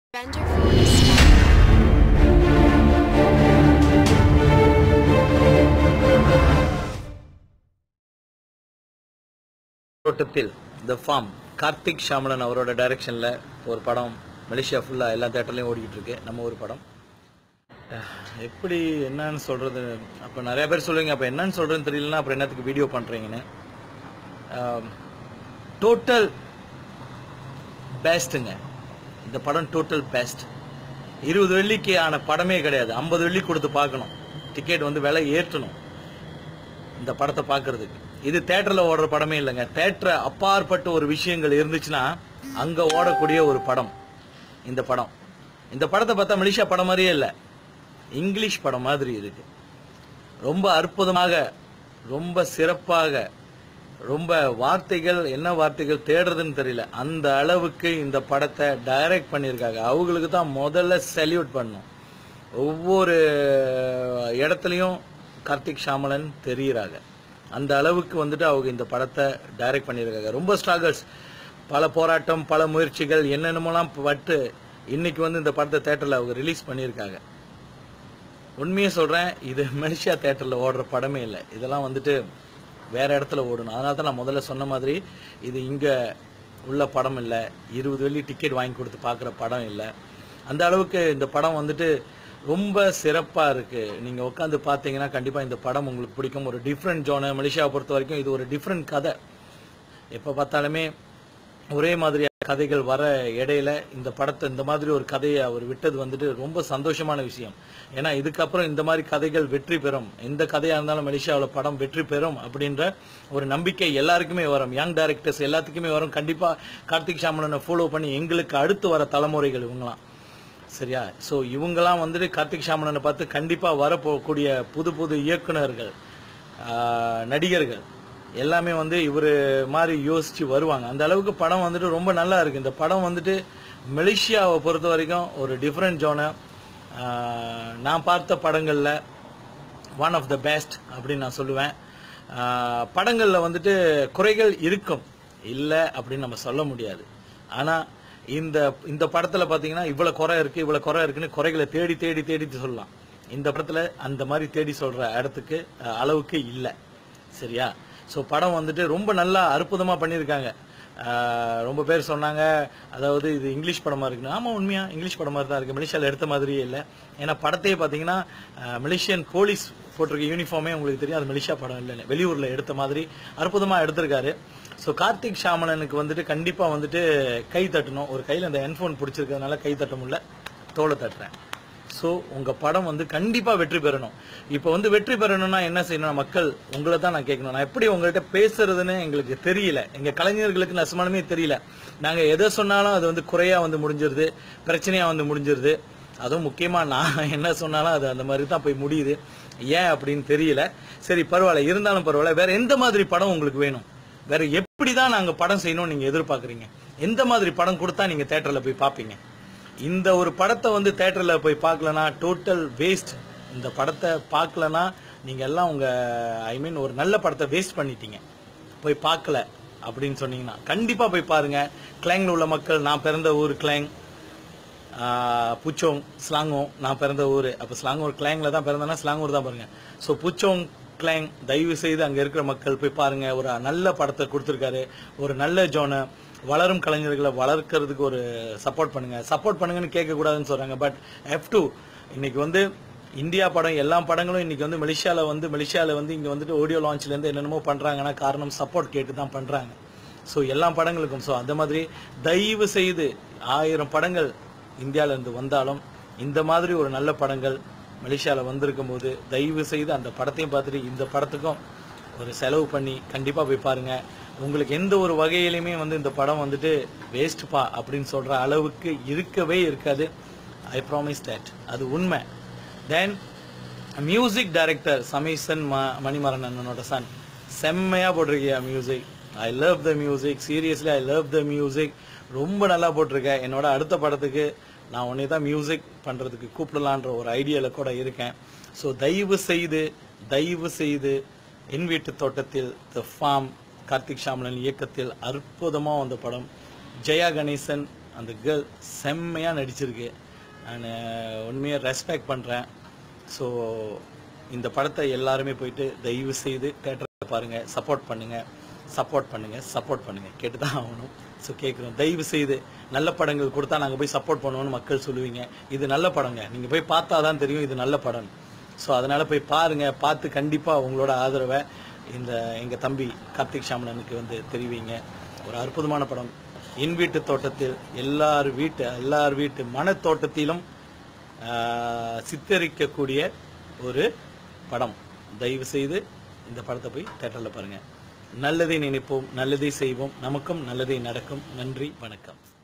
Bender Forest. தோட்டத்தில் the form Karthik ஷாமலன் அவரோட டைரக்ஷனில் ஒரு படம் மலேசியா ஃபுல்லாக எல்லா தேட்டர்லையும் ஓடிக்கிட்டு இருக்கு நம்ம ஒரு படம் அஹ், எப்படி என்னன்னு சொல்கிறது அப்போ நிறைய பேர் சொல்லுவீங்க அப்போ என்னன்னு சொல்கிறதுன்னு தெரியலனா அப்புறம் என்னத்துக்கு வீடியோ பண்ணுறீங்கன்னு டோட்டல் பெஸ்ட்டுங்க இந்த படம் டோட்டல் பெஸ்ட் இருபது வெள்ளிக்கு ஆன படமே கிடையாது ஐம்பது வெள்ளி கொடுத்து பார்க்கணும் டிக்கெட் வந்து விலை ஏற்றணும் இந்த படத்தை பார்க்கறதுக்கு இது தேட்டர்ல ஓடுற படமே இல்லைங்க தேட்டரை அப்பாற்பட்ட ஒரு விஷயங்கள் இருந்துச்சுன்னா அங்க ஓடக்கூடிய ஒரு படம் இந்த படம் இந்த படத்தை பார்த்தா மலேசியா படம் மாதிரியே இல்லை இங்கிலீஷ் படம் மாதிரி இருக்கு ரொம்ப அற்புதமாக ரொம்ப சிறப்பாக ரொம்ப வார்த்தைகள் என்ன வார்த்தைகள் தேடுறதுன்னு தெரியல அந்த அளவுக்கு இந்த படத்தை டைரக்ட் பண்ணியிருக்காங்க அவங்களுக்கு தான் முதல்ல சல்யூட் பண்ணும் ஒவ்வொரு இடத்துலையும் கார்த்திக் ஷாமலன் தெரியுறாங்க அந்த அளவுக்கு வந்துட்டு அவங்க இந்த படத்தை டைரக்ட் பண்ணியிருக்காங்க ரொம்ப ஸ்ட்ரகிள்ஸ் பல போராட்டம் பல முயற்சிகள் என்னென்னமோலாம் பட்டு இன்னைக்கு வந்து இந்த படத்தை தேட்டரில் அவங்க ரிலீஸ் பண்ணியிருக்காங்க உண்மையை சொல்றேன் இது மலேசியா தேட்டர்ல ஓடுற படமே இல்லை இதெல்லாம் வந்துட்டு வேற இடத்துல ஓடணும் அதனால தான் நான் முதல்ல சொன்ன மாதிரி இது இங்க உள்ள படம் இல்லை இருபது வெள்ளி டிக்கெட் வாங்கி கொடுத்து பார்க்குற படம் இல்லை அந்த அளவுக்கு இந்த படம் வந்துட்டு ரொம்ப சிறப்பா இருக்கு நீங்க உட்காந்து பார்த்தீங்கன்னா கண்டிப்பா இந்த படம் உங்களுக்கு பிடிக்கும் ஒரு டிஃப்ரெண்ட் ஜோன மலேசியாவை பொறுத்த வரைக்கும் இது ஒரு டிஃப்ரெண்ட் கதை எப்போ பார்த்தாலுமே ஒரே மாதிரியான கதைகள் வர இடையில இந்த படத்தை இந்த மாதிரி ஒரு கதையை அவர் விட்டது வந்துட்டு ரொம்ப சந்தோஷமான விஷயம் ஏன்னா இதுக்கப்புறம் இந்த மாதிரி கதைகள் வெற்றி பெறும் எந்த கதையா இருந்தாலும் மலேசியாவில் படம் வெற்றி பெறும் அப்படின்ற ஒரு நம்பிக்கை எல்லாருக்குமே வரும் யங் டைரக்டர்ஸ் எல்லாத்துக்குமே வரும் கண்டிப்பா கார்த்திக் சாமலனை ஃபாலோ பண்ணி எங்களுக்கு அடுத்து வர தலைமுறைகள் இவங்களாம் சரியா ஸோ இவங்கெல்லாம் வந்துட்டு கார்த்திக் சாமனனை பார்த்து கண்டிப்பாக வரப்போகக்கூடிய புது புது இயக்குனர்கள் ஆஹ், நடிகர்கள் எல்லாமே வந்து இவர் மாதிரி யோசிச்சு வருவாங்க அந்த அளவுக்கு படம் வந்துட்டு ரொம்ப நல்லா இருக்கு இந்த படம் வந்துட்டு மலேசியாவை பொறுத்த வரைக்கும் ஒரு டிஃப்ரெண்ட் ஜோனை நான் பார்த்த படங்களில் ஒன் ஆஃப் த பெஸ்ட் அப்படின்னு நான் சொல்லுவேன் ஆஹ் படங்கள்ல வந்துட்டு குறைகள் இருக்கும் இல்லை அப்படின்னு நம்ம சொல்ல முடியாது ஆனா இந்த இந்த படத்துல பாத்தீங்கன்னா இவ்வளவு குறை இருக்கு இவ்வளவு குறை இருக்குன்னு குறைகளை தேடி தேடி தேடி சொல்லலாம் இந்த படத்துல அந்த மாதிரி தேடி சொல்ற இடத்துக்கு அஹ், அளவுக்கு இல்லை சரியா ஸோ படம் வந்துட்டு ரொம்ப நல்லா அற்புதமா பண்ணியிருக்காங்க ஆஹ் ரொம்ப பேர் சொன்னாங்க அதாவது இது இங்கிலீஷ் படமா இருக்குன்னு ஆமா உண்மையா இங்கிலீஷ் படம் மாதிரி தான் இருக்கு மலேசியால எடுத்த மாதிரியே இல்லை ஏன்னா படத்தையே பாத்தீங்கன்னா ஆஹ் மலேசியன் போலீஸ் போட்டிருக்க யூனிஃபார்மே உங்களுக்கு தெரியும் அது மலேசியா படம் இல்லை வெளியூர்ல எடுத்த மாதிரி அற்புதமா எடுத்திருக்காரு ஸோ கார்த்திக் ஷாமலனுக்கு வந்துட்டு கண்டிப்பா வந்துட்டு கை தட்டணும் ஒரு கையில அந்த ஹெட்ஃபோன் பிடிச்சிருக்கிறதுனால கை தட்ட முடியல தோலை தட்டுறேன் ஸோ உங்க படம் வந்து கண்டிப்பா வெற்றி பெறணும் இப்போ வந்து வெற்றி பெறணும்னா என்ன செய்யணும் மக்கள் உங்களை தான் நான் கேட்கணும் நான் எப்படி உங்கள்கிட்ட பேசுறதுன்னு எங்களுக்கு தெரியல எங்க கலைஞர்களுக்கு நசமானமே தெரியல நாங்க எதை சொன்னாலும் அது வந்து குறையா வந்து முடிஞ்சிருது பிரச்சனையா வந்து முடிஞ்சிருது அதுவும் முக்கியமா நான் என்ன சொன்னாலும் அது அந்த மாதிரி தான் போய் முடியுது ஏன் அப்படின்னு தெரியல சரி பரவாயில்ல இருந்தாலும் பரவாயில்ல வேற எந்த மாதிரி படம் உங்களுக்கு வேணும் வேற எப்படி தான் நாங்க படம் செய்யணும்னு நீங்க எதிர்பார்க்கறீங்க எந்த மாதிரி படம் கொடுத்தா நீங்க தேட்டர்ல போய் பார்ப்பீங்க இந்த ஒரு படத்தை வந்து தேட்டர்ல போய் பார்க்கலனா டோட்டல் வேஸ்ட் இந்த படத்தை பார்க்கலனா நீங்க எல்லாம் உங்க ஐ மீன் ஒரு நல்ல படத்தை வேஸ்ட் பண்ணிட்டீங்க போய் பார்க்கல அப்படின்னு சொன்னீங்கன்னா கண்டிப்பா போய் பாருங்க கிளாங்ல உள்ள மக்கள் நான் பிறந்த ஊர் கிளாங் ஆஹ் புச்சோங் ஸ்லாங்கோங் நான் பிறந்த ஊர் அப்போ ஸ்லாங்கூர் கிளாங்ல தான் பிறந்தேன்னா ஸ்லாங்கூர் தான் பாருங்க ஸோ புச்சோங் கிளாங் தயவு செய்து அங்கே இருக்கிற மக்கள் போய் பாருங்க ஒரு நல்ல படத்தை கொடுத்துருக்காரு ஒரு நல்ல ஜோனை வளரும் கலைஞர்களை வளர்க்கறதுக்கு ஒரு சப்போர்ட் பண்ணுங்க சப்போர்ட் பண்ணுங்கன்னு கேட்கக்கூடாதுன்னு சொல்றாங்க பட் எஃப் டூ இன்னைக்கு வந்து இந்தியா படம் எல்லா படங்களும் இன்னைக்கு வந்து மலேசியால வந்து மலேசியால வந்து இங்க வந்துட்டு ஆடியோ லான்ச்ல இருந்து என்னென்னமோ பண்றாங்கன்னா காரணம் சப்போர்ட் கேட்டு தான் பண்றாங்க ஸோ எல்லா படங்களுக்கும் ஸோ அந்த மாதிரி தயவு செய்து ஆயிரம் படங்கள் இந்தியால இருந்து வந்தாலும் இந்த மாதிரி ஒரு நல்ல படங்கள் மலேசியால வந்திருக்கும் போது தயவு செய்து அந்த படத்தையும் பார்த்துட்டு இந்த படத்துக்கும் ஒரு செலவு பண்ணி கண்டிப்பா போய் பாருங்க உங்களுக்கு எந்த ஒரு வகையிலுமே வந்து இந்த படம் வந்துட்டு வேஸ்ட் பா அப்படின்னு சொல்ற அளவுக்கு இருக்கவே இருக்காது ஐ ப்ராமிஸ் தட் அது உண்மை தென் மியூசிக் டைரக்டர் சமீசன் ம- மணிமாறன் அண்ணனோட சன் செம்மையா போட்டிருக்கியா music I love the music seriously I love the music ரொம்ப நல்லா போட்டிருக்க என்னோட அடுத்த படத்துக்கு நான் உன்னை தான் மியூசிக் பண்றதுக்கு கூப்பிடலான்ற ஒரு ஐடியால கூட இருக்கேன் ஸோ தயவு செய்து தயவு செய்து என் வீட்டு தோட்டத்தில் த ஃபார்ம் கார்த்திக் ஷாமலன் இயக்கத்தில் அற்புதமா வந்த படம் ஜெயா கணேசன் அந்த கேர்ள் செம்மையாக நடிச்சிருக்கு நான் உண்மையாக ரெஸ்பெக்ட் பண்ணுறேன் ஸோ இந்த படத்தை எல்லாருமே போயிட்டு தயவு செய்து தேட்டரில் பாருங்கள் சப்போர்ட் பண்ணுங்கள் சப்போர்ட் பண்ணுங்கள் சப்போர்ட் பண்ணுங்கள் கேட்டு தான் ஆகணும் ஸோ கேட்குறோம் தயவு செய்து நல்ல படங்கள் கொடுத்தா நாங்கள் போய் சப்போர்ட் பண்ணுவோம்னு மக்கள் சொல்லுவீங்க இது நல்ல படங்க நீங்கள் போய் பார்த்தா தான் தெரியும் இது நல்ல படம் ஸோ அதனால் போய் பாருங்கள் பார்த்து கண்டிப்பாக உங்களோட ஆதரவை இந்த எங்கள் தம்பி கார்த்திக் சாமணனுக்கு வந்து தெரிவிங்க ஒரு அற்புதமான படம் என் வீட்டு தோட்டத்தில் எல்லார் வீட்டு எல்லார் வீட்டு மனத்தோட்டத்திலும் ஆஹ், சித்தரிக்கக்கூடிய ஒரு படம் தயவு செய்து இந்த படத்தை போய் தேட்டரில் பாருங்கள் நல்லதை நினைப்போம் நல்லதை செய்வோம் நமக்கும் நல்லதே நடக்கும் நன்றி வணக்கம்